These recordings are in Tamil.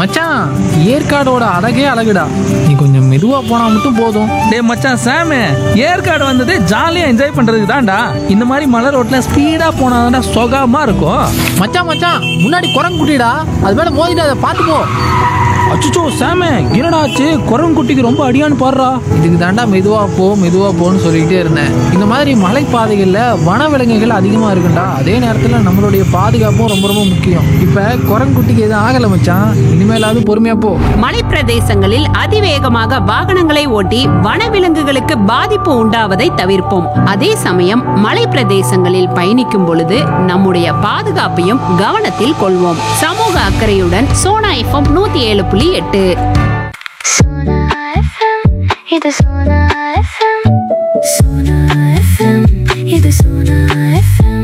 மச்சான் ஏற்காடோட அழகே அழகுடா நீ கொஞ்சம் மெதுவா போனா மட்டும் போதும் டேய் மச்சான் சாமு ஏற்காடு வந்தது ஜாலியாக என்ஜாய் பண்ணுறதுக்கு தான்டா இந்த மாதிரி மலை ரோட்டில் ஸ்பீடாக போனாதான்டா சுகமா இருக்கும் மச்சான் மச்சான் முன்னாடி குரங்கு குட்டிடா அது மேல மோதிடாத பார்த்து போ அச்சுச்சோ சாமு என்னடா ஆச்சு குரங்குட்டிக்கு ரொம்ப அடியான்னு பாடுறா இதுக்கு தாண்டா மெதுவா போ மெதுவா போன்னு சொல்லிக்கிட்டே இருந்தேன் இந்த மாதிரி மலைப்பாதைகள்ல வனவிலங்குகள் அதிகமா இருக்குண்டா அதே நேரத்துல நம்மளுடைய பாதுகாப்பும் ரொம்ப ரொம்ப முக்கியம் இப்ப குரங்குட்டிக்கு எதுவும் ஆகல மச்சான் இனிமேலாவது பொறுமையா போ மலைப்பிரதேசங்களில் அதிவேகமாக வாகனங்களை ஓட்டி வனவிலங்குகளுக்கு பாதிப்பு உண்டாவதை தவிர்ப்போம் அதே சமயம் மலைப்பிரதேசங்களில் பயணிக்கும் பொழுது நம்முடைய பாதுகாப்பையும் கவனத்தில் கொள்வோம் சமூக அக்கறையுடன் சோனா எஃப்எம் நூத்தி ஏழு புள்ளி எட்டு Sona FM, இது Sona FM. Sona FM, இது Sona FM.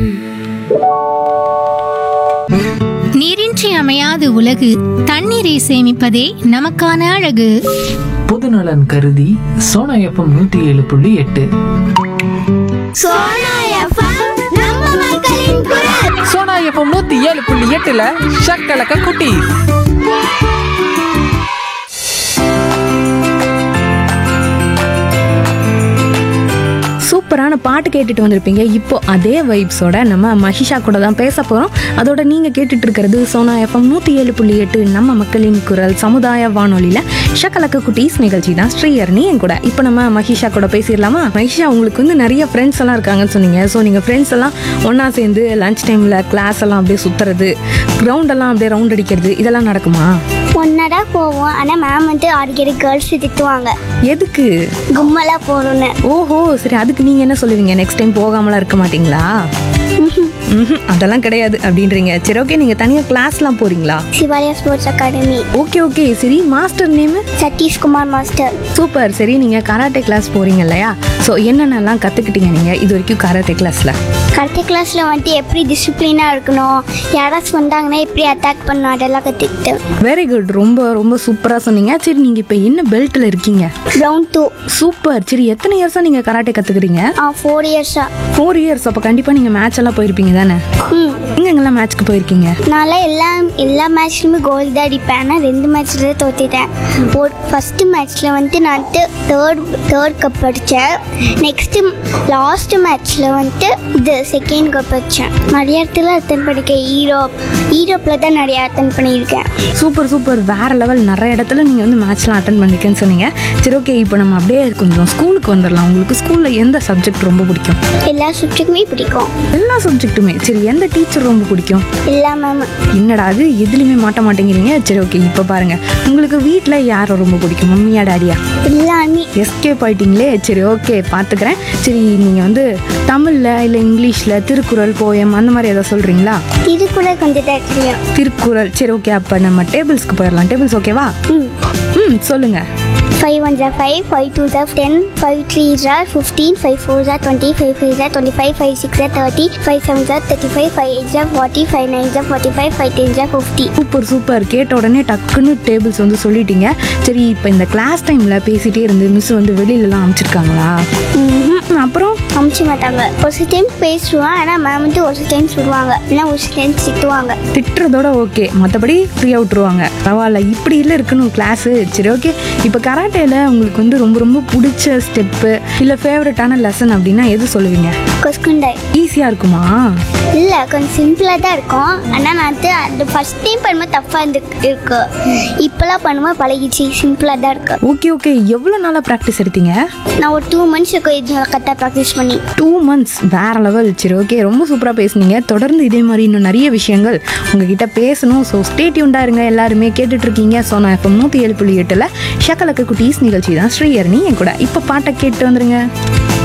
நீரின்றி அமையாது உலகு தண்ணீரை சேமிப்பதே நமக்கான அழகு பொதுநலன் கருதி சோனா எஃப்எம் நூத்தி ஏழு புள்ளி எட்டு Sona FM, நம்ம மக்களின் குரல். சோனா எஃப்எம் நூத்தி ஏழு புள்ளி எட்டுல ஷக்கலக்க குட்டி சூப்பரான பாட்டு கேட்டுட்டு வந்திருப்பீங்க இப்போ அதே வைப்ஸோட நம்ம மஹிஷா கூட தான் பேச போகிறோம் அதோட நீங்கள் கேட்டுட்டு இருக்கிறது சோனா எஃப்எம் நூற்றி ஏழு புள்ளி எட்டு நம்ம மக்களின் குரல் சமுதாய வானொலியில் ஷக்கலக்க குட்டீஸ் நிகழ்ச்சி தான் ஸ்ரீயர்னி என் கூட இப்போ நம்ம மஹிஷா கூட பேசிடலாமா மஹிஷா உங்களுக்கு வந்து நிறைய ஃப்ரெண்ட்ஸ் எல்லாம் இருக்காங்கன்னு சொன்னீங்க ஸோ நீங்கள் ஃப்ரெண்ட்ஸ் எல்லாம் ஒன்றா சேர்ந்து லஞ்ச் டைமில் கிளாஸ் எல்லாம் அப்படியே சுற்றுறது கிரவுண்ட் எல்லாம் அப்படியே ரவுண்ட் அடிக்கிறது இதெல்லாம் நடக்குமா ஒன்னடா போவோம் ஆனால் மேம் வந்து அடிக்கடி கேர்ள்ஸ் திட்டுவாங்க எதுக்கு கும்மலா போகணுன்னு ஓஹோ சரி அதுக்கு நீங்கள் என்ன சொல்லுவீங்க நெக்ஸ்ட் டைம் போகாமலாம் இருக்க மாட்டீங்களா ம்ஹும், அதெல்லாம் கிடையாது அப்படின்றீங்க சரி ஓகே நீங்கள் தனியாக கிளாஸ்லாம் போகிறீங்களா Shivalaya sports academy okay okay சரி master name Sathishkumar master super சரி நீங்கள் கராட்டே கிளாஸ் போகிறீங்க இல்லையா ஸோ என்னென்னலாம் கற்றுக்கிட்டீங்க நீங்கள் இது வரைக்கும் கராட்டே கிளாஸில் கராத்தே கிளாஸில் வந்துட்டு எப்படி டிசிப்ளினாக இருக்கணும் யாராச்சும் வந்தாங்கன்னா எப்படி அட்டாக் பண்ணணும் அதெல்லாம் கற்றுக்கிட்டேன் வெரி குட் ரொம்ப ரொம்ப சூப்பராக சொன்னீங்க சரி நீங்கள் இப்போ என்ன பெல்ட்டில் இருக்கீங்க ப்ரௌன் டூ சூப்பர் சரி எத்தனை இயர்ஸாக நீங்கள் கராட்டே கற்றுக்குறீங்க ஆ ஃபோர் இயர்ஸாக ஃபோர் இயர்ஸ் அப்போ கண்டிப்பாக நீங்கள் மேட்ச் எல்லாம் போயிருப்பீங்க தானே ம் எங்கெங்கெல்லாம் மேட்ச்க்கு போயிருக்கீங்க நான்லாம் எல்லா எல்லா மேட்ச்லையுமே கோல் தான் அடிப்பேன் ஆனால் ரெண்டு மேட்ச்சில் தான் தோத்திட்டேன் ஒரு ஃபஸ்ட்டு மேட்ச்சில் வந்துட்டு நான் வந்துட்டு தேர்ட் தேர்ட் கப் அடித்தேன் நெக்ஸ்ட்டு லாஸ்ட் மேட்ச்சில் வந்துட்டு இது செகண்ட் கப் அடித்தேன் நிறைய இடத்துல அட்டன் பண்ணியிருக்கேன் ஈரோப் ஈரோப்பில் தான் நிறைய அட்டன் பண்ணியிருக்கேன் சூப்பர் சூப்பர் வேற லெவல் நிறைய இடத்துல நீங்கள் வந்து மேட்ச்லாம் அட்டன் பண்ணிருக்கேன்னு சொன்னீங்க சரி ஓகே இப்போ நம்ம அப்படியே கொஞ்சம் ஸ்கூலுக்கு வந்துடலாம் உங்களுக்கு ஸ்கூலில் எந்த சப்ஜெக்ட் ரொம்ப பிடிக்கும் எல்லா சப்ஜெக்ட்டுமே பிடிக்கும் எல்லா சப்ஜெக்ட்டுமே சரி எந்த டீச்சர் ரொம்ப பிடிக்கும் எல்லா மேம் என்னடா அது எதுலையுமே மாட்ட மாட்டேங்கிறீங்க சரி ஓகே இப்போ பாருங்க உங்களுக்கு வீட்டில் யாரை ரொம்ப பிடிக்கும் மம்மியா டாடியா எல்லாமே எஸ்கேப் ஆயிட்டீங்களே சரி ஓகே பார்த்துக்கிறேன் சரி நீங்கள் வந்து தமிழில் இல்லை இங்கிலீஷில் திருக்குறள் போயம் அந்த மாதிரி எதாவது சொல்கிறீங்களா இது கூட கொஞ்சம் தான் தெரியும் திருக்குறள் சரி ஓகே அப்போ நம்ம டேபிள்ஸ்க்கு போயிடலாம் டேபிள்ஸ் ஓகேவா ம் ம் சொல்லுங்கள் five one are five five two are ten five three are fifteen five four are twenty five five are twenty five five six are thirty five seven are thirty five five eight are forty five nine are forty five five ten are fifty super super கேட்ட உடனே டக்குன்னு டேபிள்ஸ் வந்து சொல்லிட்டீங்க சரி இப்போ இந்த கிளாஸ் டைமில் பேசிட்டே இருந்து மிஸ் வந்து வெளியிலலாம் அனுப்பிச்சிருக்காங்களா அப்புறம் அமுச்சு மாட்டாங்க ஒரு சில டைம் பேசுவேன் ஆனால் மேம் வந்து ஒரு சில டைம் சொல்லுவாங்க இல்லைன்னா ஒரு சில டைம் திட்டுவாங்க திட்டுறதோட ஓகே மற்றபடி ஃப்ரீயாக விட்டுருவாங்க பரவாயில்ல இப்படி இல்லை இருக்கணும் கிளாஸு சரி ஓகே இப்போ கராட்டேல உங்களுக்கு வந்து ரொம்ப ரொம்ப பிடிச்ச ஸ்டெப்பு இல்லை ஃபேவரட்டான லெசன் அப்படின்னா எது சொல்லுவீங்க கொஸ்குண்டை ஈஸியாக இருக்குமா இல்லை கொஞ்சம் சிம்பிளாக தான் இருக்கும் ஆனால் நான் வந்து அந்த ஃபஸ்ட் டைம் பண்ணும்போது தப்பாக இருந்து இருக்கு இப்போலாம் பண்ணும்போது பழகிச்சு சிம்பிளாக தான் இருக்கு ஓகே ஓகே எவ்வளோ நாளாக ப்ராக்டிஸ் எடுத்தீங்க நான் ஒரு டூ மந்த்ஸ் இருக்கும் இது கரெக்டாக ப்ராக்டிஸ் பண்ணி டூ மந்த்ஸ் வேற லெவல் சரி ஓகே ரொம்ப சூப்பராக பேசுனீங்க தொடர்ந்து இதே மாதிரி இன்னும் நிறைய விஷயங்கள் உங்ககிட்ட பேசணும் ஸோ ஸ்டேட்யூண்டாக இருங்க எல்லாருமே கேட்டுட்டு இருக்கீங்க ஸோ நான் இப்போ நூற்றி ஏழு புள்ளி எட்டில் ஷக்கலக்க குட்டீஸ் நிகழ்ச்சி தான் ஸ்ரீயர்னி என் கூட இப்போ பாட்டை கேட்டு வந்துருங்க